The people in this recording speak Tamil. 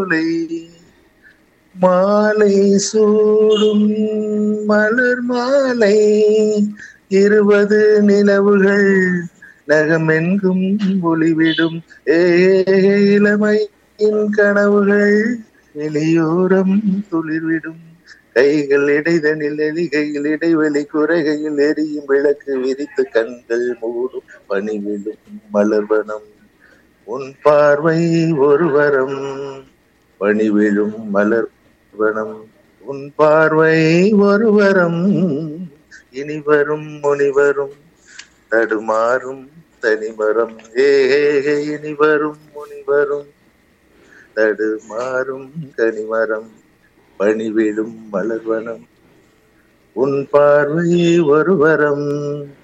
சோலை மாலை சூடும் மலர் மாலை இருபது நிலவுகள் நகமெங்கும் ஒளிவிடும் ஏ இளமையின் கனவுகள் வெளியோரம் துளிர்விடும் கைகள் இடைதனில் எலிகையில் இடைவெளி குறைகையில் எரியும் விளக்கு விரித்து கண்கள் மூடும் பணிவிடும் மலர்வனம் உன் பார்வை ஒரு வரம் பணிவிழும் மலர்வனம் உன் பார்வை ஒரு வரம் இனி வரும் முனிவரும் தடுமாறும் தனிமரம் ஏ இனி வரும் முனிவரும் தடுமாறும் கனிமரம் பணிவிடும் மலர்வனம் உன் பார்வை ஒரு வரம்